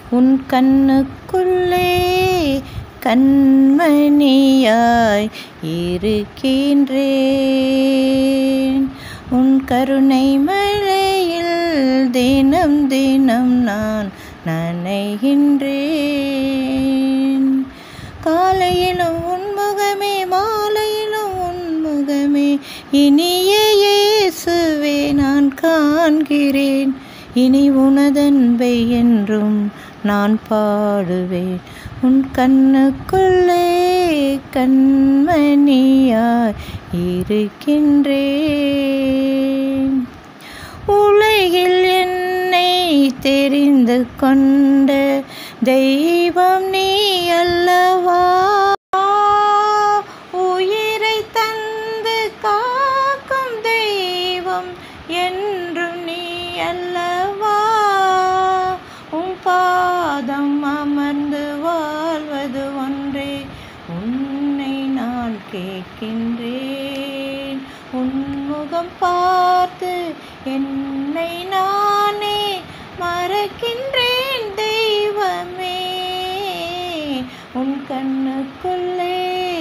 உன் கண்ணுக்குள்ளே கண்மணியாய் இருக்கின்றேன் உன் கருணை மழையில் தினம் தினம் நான் நனைகின்றேன் காலையிலும் உன் முகமே மாலையிலும் உன் முகமே இனிய இயேசுவே நான் காண்கிறேன் இனி உனதன்பை என்றும் நான் பாடுவேன் உன் கண்ணுக்குள்ளே கண்மணியாய் இருக்கின்றேன் உலகில் என்னை தெரிந்து கொண்ட தெய்வம் நீ அல்லவா உயிரை தந்து காக்கும் தெய்வம் என்றும் நீ அல்லவா உன் பாதம் அமர்ந்து வாழ்வது ஒன்றே உன்னை நான் கேட்கின்றேன் உன்முகம் பார்த்து என்னை நானே மறக்கின்றேன் தெய்வமே உன் கண்ணுக்குள்ளே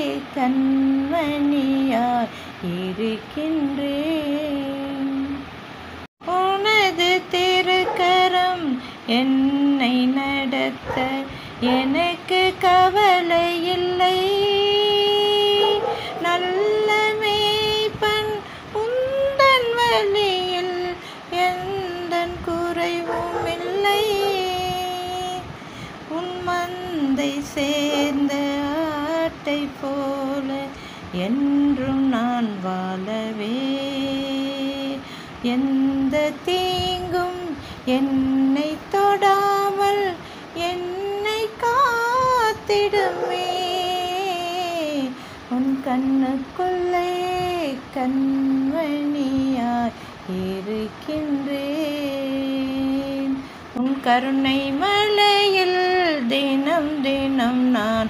கண்மணியாய் இருக்கின்றேன் உனது திருக்கரம் என்னை நடத்த எனக்கு கவலை இல்லை நல்ல மேய்ப்பன் உந்தன் வழியில் எந்த குறைவும் இல்லை உன் மந்தை சேர்ந்த ஆட்டை போல என்றும் நான் வாழவே எந்த தீங்கும் என்னை தொடாமல் என்னை காத்திடுமே உன் கண்ணுக்குள்ளே கண்மணியாய் இருக்கின்றேன் உன் கருணை மலையில் தினம் தினம் நான்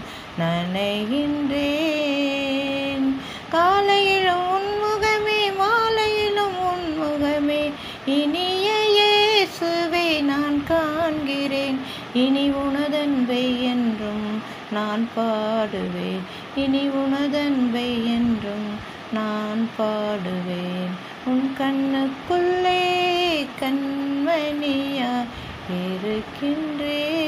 நனைகின்றேன் காலையிலும் உன் முகமே மாலையிலும் உன் முகமே இனிய இயேசுவை நான் காண்கிறேன் இனி உனதன்பை என்றும் நான் பாடுவேன் இனி உனதன்பை என்றும் நான் பாடுவேன் உன் கண்ணுக்குள்ளே கண்மணியா இருக்கின்றேன்